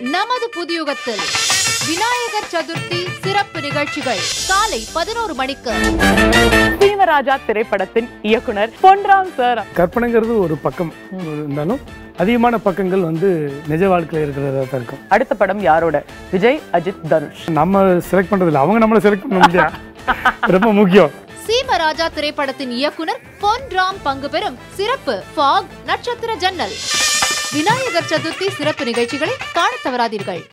நமது புதியுகத்தில் விநாயகர் சதுர்த்தி சிறப்பு நிகழ்ச்சிகள் காலை பதினோரு மணிக்கு சீமராஜா திரைப்படத்தின் இயக்குனர் பொன்ராம் சார் கற்பனைங்கிறது ஒரு பக்கம் இருந்தாலும் அதிகமான பக்கங்கள் வந்து நிஜ வாழ்க்கையில் இருக்கிறதா தான் இருக்கும் அடுத்த படம் யாரோட விஜய் அஜித் தனுஷ் நம்ம செலக்ட் பண்றதில்ல அவங்க நம்மளை செலக்ட் பண்ண முடியாது ரொம்ப முக்கியம் சீமராஜா திரைப்படத்தின் இயக்குனர் பொன் ராம் பங்கு பெறும் சிறப்பு ஃபாக் நட்சத்திர ஜன்னல் விநாயகர் சதுர்த்தி சிறப்பு நிகழ்ச்சிகளை காணத் தவறாதீர்கள்